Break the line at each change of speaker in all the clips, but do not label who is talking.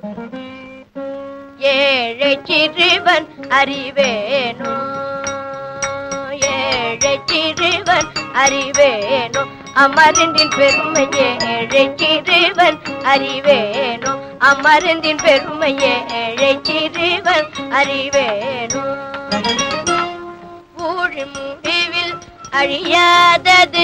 ஏழை சிறுவன் அறிவேனோ ஏழை சிறுவன் அறிவேனோ அமர்ந்தின் பெருமை ஏழை சிறுவன் அறிவேனோ அமர்ந்தின் பெருமை ஏழை சிறுவன் அறிவேனோ ஊழி முடிவில் அழியாதது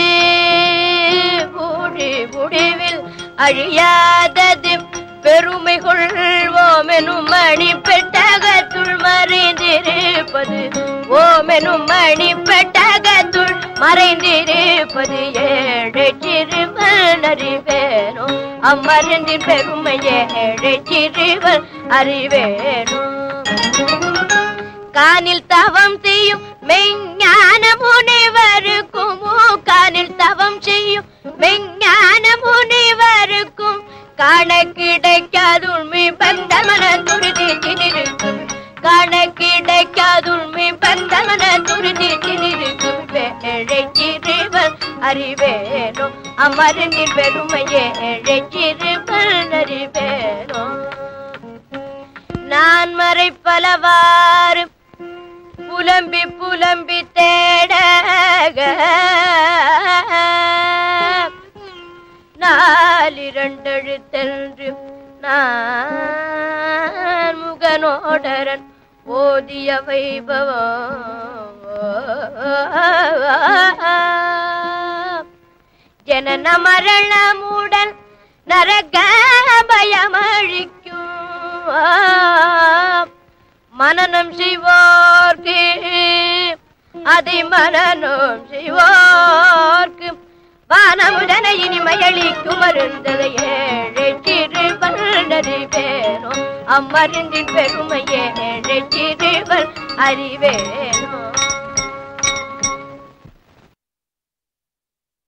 ஊழி முடிவில் அழியாதது பெருமை கொள்வோமெனும் மணி பெட்டகத்துள் மறைந்திருப்பது ஓமெனும் மணி பெட்டகத்துள் மறைந்திருப்பது ஏழை சிறுவன் அறிவேனோ அம்மருந்தின் பெருமை ஏழை சிறுவன் அறிவேனோ கானில் தவம் செய்யும் மெஞ்ஞான முனிவருக்கும் கானில் தவம் செய்யும் மெஞ்ஞான முனிவருக்கும் காண கிடைக்காது உண்மை பந்தமன துருதி திணிருக்கும் காண கிடைக்காது உண்மை பந்தமன துருதி திணிருக்கும் ஏழை சிறுவன் அறிவேனோ அமரனின் பெருமையே ஏழை சிறுவன் அறிவேனோ நான் மறை பலவாறு புலம்பி புலம்பி தேட நாலிரண்டெழுத்தென்று நான் முகனோடரன் ஓதிய வைபவம் ஜனன மரணமுடன் நரக பயமழிக்கும் மனநம் செய்வோர்க்கு அதை மனநம் செய்வோர்க்கு வானமுடன இனிமையளிக்கும் மருந்ததை ஏழை சிறுவன் அறிவேனோ அம்மருந்தின் பெருமையே ஏழை சிறுவன் அறிவே